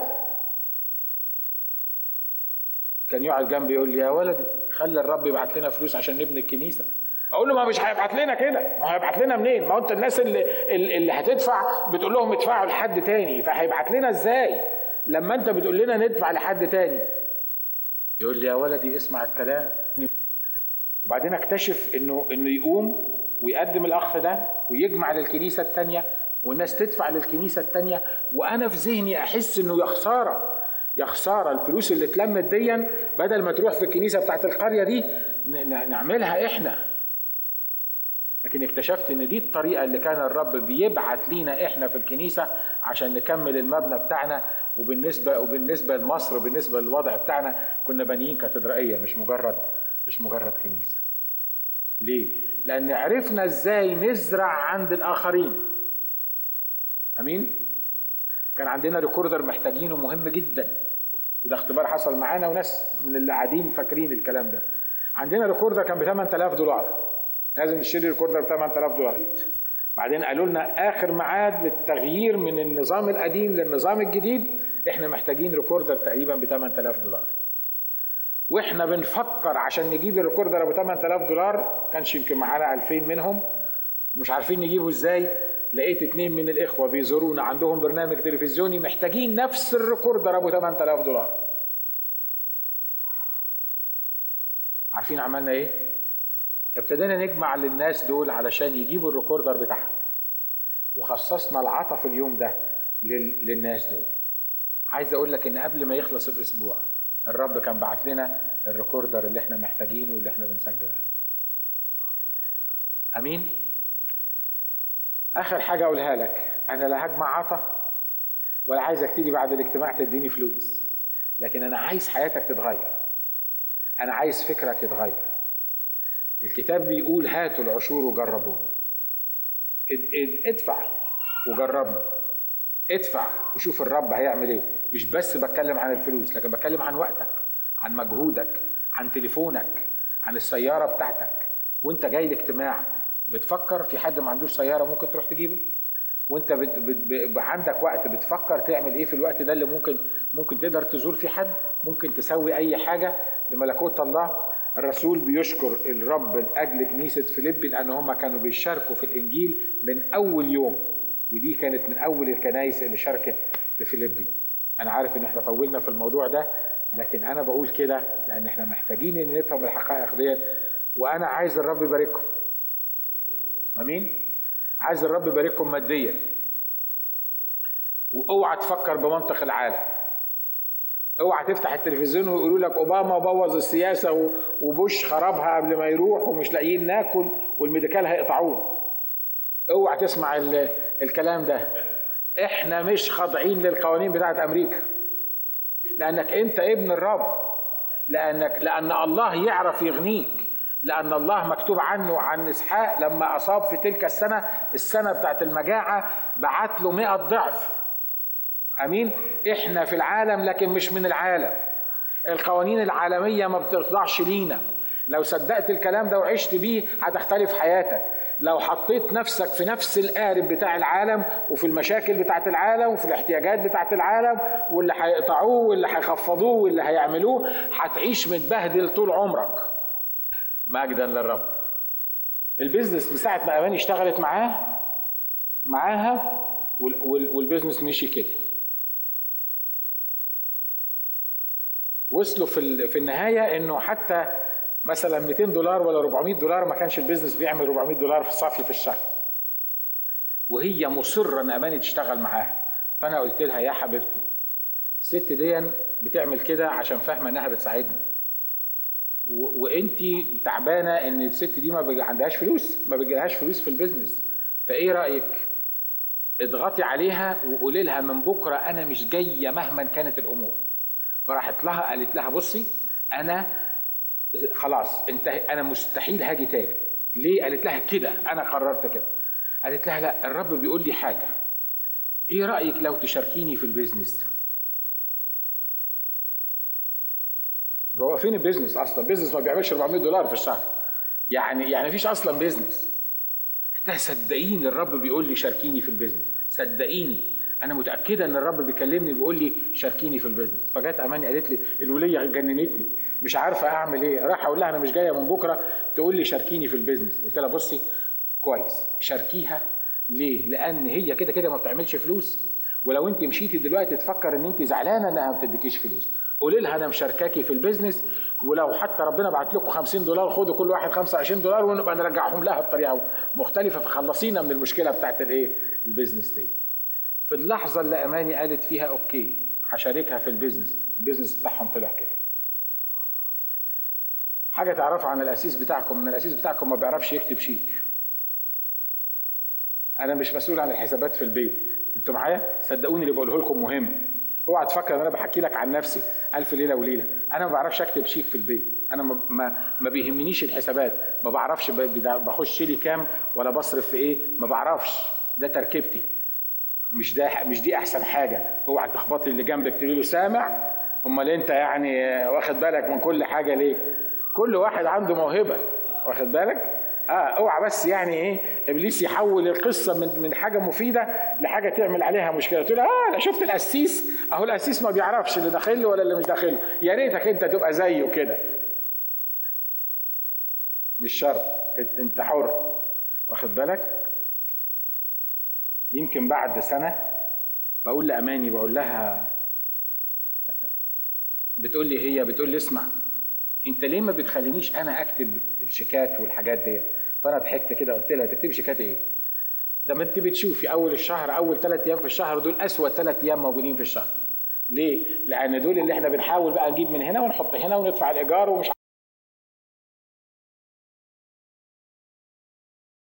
كان يقعد جنبي يقول لي يا ولدي خلي الرب يبعت لنا فلوس عشان نبني الكنيسه اقول له ما مش هيبعت لنا كده ما هيبعت لنا منين ما انت الناس اللي اللي هتدفع بتقول لهم ادفعوا لحد تاني فهيبعت لنا ازاي لما انت بتقول لنا ندفع لحد تاني يقول لي يا ولدي اسمع الكلام وبعدين اكتشف انه انه يقوم ويقدم الاخ ده ويجمع للكنيسه الثانيه والناس تدفع للكنيسه الثانيه وانا في ذهني احس انه يا خساره يا خساره الفلوس اللي اتلمت ديا بدل ما تروح في الكنيسه بتاعت القريه دي نعملها احنا لكن اكتشفت ان دي الطريقه اللي كان الرب بيبعت لينا احنا في الكنيسه عشان نكمل المبنى بتاعنا وبالنسبه وبالنسبه لمصر وبالنسبه للوضع بتاعنا كنا بانيين كاتدرائيه مش مجرد مش مجرد كنيسه. ليه؟ لان عرفنا ازاي نزرع عند الاخرين. امين؟ كان عندنا ريكوردر محتاجينه مهم جدا وده اختبار حصل معانا وناس من اللي قاعدين فاكرين الكلام ده. عندنا ريكوردر كان ب 8000 دولار لازم نشتري ريكوردر ب 8000 دولار بعدين قالوا لنا اخر ميعاد للتغيير من النظام القديم للنظام الجديد احنا محتاجين ريكوردر تقريبا ب 8000 دولار واحنا بنفكر عشان نجيب الريكوردر ابو 8000 دولار كانش يمكن معانا 2000 منهم مش عارفين نجيبه ازاي لقيت اتنين من الاخوه بيزورونا عندهم برنامج تلفزيوني محتاجين نفس الريكوردر ابو 8000 دولار عارفين عملنا ايه ابتدينا نجمع للناس دول علشان يجيبوا الريكوردر بتاعهم وخصصنا العطا في اليوم ده للناس دول عايز اقول لك ان قبل ما يخلص الاسبوع الرب كان بعت لنا الريكوردر اللي احنا محتاجينه واللي احنا بنسجل عليه امين اخر حاجه اقولها لك انا لا هجمع عطا ولا عايزك تيجي بعد الاجتماع تديني فلوس لكن انا عايز حياتك تتغير انا عايز فكرك يتغير الكتاب بيقول هاتوا العشور وجربوني ادفع وجربني ادفع وشوف الرب هيعمل ايه مش بس بتكلم عن الفلوس لكن بتكلم عن وقتك عن مجهودك عن تليفونك عن السيارة بتاعتك وانت جاي الاجتماع بتفكر في حد ما عندوش سيارة ممكن تروح تجيبه وانت بت بت ب- عندك وقت بتفكر تعمل ايه في الوقت ده اللي ممكن ممكن تقدر تزور فيه حد ممكن تسوي اي حاجه لملكوت الله الرسول بيشكر الرب لاجل كنيسه فيليبي لان هم كانوا بيشاركوا في الانجيل من اول يوم ودي كانت من اول الكنائس اللي شاركت في فيليبي انا عارف ان احنا طولنا في الموضوع ده لكن انا بقول كده لان احنا محتاجين ان نفهم الحقائق دي وانا عايز الرب يبارككم امين عايز الرب يبارككم ماديا واوعى تفكر بمنطق العالم اوعى تفتح التلفزيون ويقولوا لك اوباما بوظ السياسه و- وبوش خربها قبل ما يروح ومش لاقيين ناكل والميديكال هيقطعوه اوعى تسمع ال- الكلام ده احنا مش خاضعين للقوانين بتاعت امريكا لانك انت ابن الرب لانك لان الله يعرف يغنيك لان الله مكتوب عنه عن اسحاق لما اصاب في تلك السنه السنه بتاعت المجاعه بعت له 100 ضعف امين احنا في العالم لكن مش من العالم القوانين العالميه ما بتخضعش لينا لو صدقت الكلام ده وعشت بيه هتختلف حياتك لو حطيت نفسك في نفس القارب بتاع العالم وفي المشاكل بتاعت العالم وفي الاحتياجات بتاعت العالم واللي هيقطعوه واللي هيخفضوه واللي هيعملوه هتعيش متبهدل طول عمرك مجدا للرب البيزنس من ساعه ما اماني اشتغلت معاه معاها وال- وال- والبيزنس مشي كده وصلوا في ال- في النهايه انه حتى مثلا 200 دولار ولا 400 دولار ما كانش البيزنس بيعمل 400 دولار في الصافي في الشهر وهي مصره ان اماني تشتغل معاها فانا قلت لها يا حبيبتي الست دي بتعمل كده عشان فاهمه انها بتساعدني و- وانتي تعبانه ان الست دي ما بيجي عندهاش فلوس ما بيجيلهاش فلوس في البيزنس فايه رايك اضغطي عليها وقولي لها من بكره انا مش جايه مهما كانت الامور فراحت لها قالت لها بصي انا خلاص انت انا مستحيل هاجي تاني ليه قالت لها كده انا قررت كده قالت لها لا الرب بيقول لي حاجه ايه رايك لو تشاركيني في البيزنس هو فين البيزنس اصلا بيزنس ما بيعملش 400 دولار في الشهر يعني يعني مفيش اصلا بيزنس ده صدقيني الرب بيقول لي شاركيني في البيزنس صدقيني انا متاكده ان الرب بيكلمني بيقول لي شاركيني في البيزنس فجت اماني قالت لي الوليه جننتني مش عارفه اعمل ايه راح اقول لها انا مش جايه من بكره تقول لي شاركيني في البيزنس قلت لها بصي كويس شاركيها ليه لان هي كده كده ما بتعملش فلوس ولو انت مشيتي دلوقتي تفكر ان انت زعلانه انها ما بتديكيش فلوس قولي لها انا مشاركاكي في البيزنس ولو حتى ربنا بعت لكم 50 دولار خدوا كل واحد 25 دولار ونبقى نرجعهم لها بطريقه مختلفه فخلصينا من المشكله بتاعت الايه البيزنس دي في اللحظه اللي اماني قالت فيها اوكي هشاركها في البيزنس البيزنس بتاعهم طلع كده حاجه تعرفوا عن الاسيس بتاعكم ان الاسيس بتاعكم ما بيعرفش يكتب شيك انا مش مسؤول عن الحسابات في البيت انتوا معايا صدقوني اللي بقوله لكم مهم اوعى تفكر ان انا بحكي لك عن نفسي الف ليله وليله انا ما بعرفش اكتب شيك في البيت انا ما ما, ما بيهمنيش الحسابات ما بعرفش ب- بدا- بخش لي كام ولا بصرف في ايه ما بعرفش ده تركيبتي مش ده مش دي احسن حاجه اوعى تخبطي اللي جنبك تقولي له سامع امال انت يعني واخد بالك من كل حاجه ليه كل واحد عنده موهبه واخد بالك اه اوعى بس يعني ايه ابليس يحول القصه من من حاجه مفيده لحاجه تعمل عليها مشكله تقول اه انا شفت القسيس اهو القسيس ما بيعرفش اللي داخل له ولا اللي مش داخل له يا ريتك انت تبقى زيه كده مش شرط انت حر واخد بالك يمكن بعد سنه بقول لاماني بقول لها بتقول لي هي بتقول لي اسمع انت ليه ما بتخلينيش انا اكتب الشيكات والحاجات دي فانا ضحكت كده قلت لها تكتبي شيكات ايه ده ما انت بتشوفي اول الشهر اول ثلاث ايام في الشهر دول اسود ثلاث ايام موجودين في الشهر ليه؟ لان دول اللي احنا بنحاول بقى نجيب من هنا ونحط هنا وندفع الايجار ومش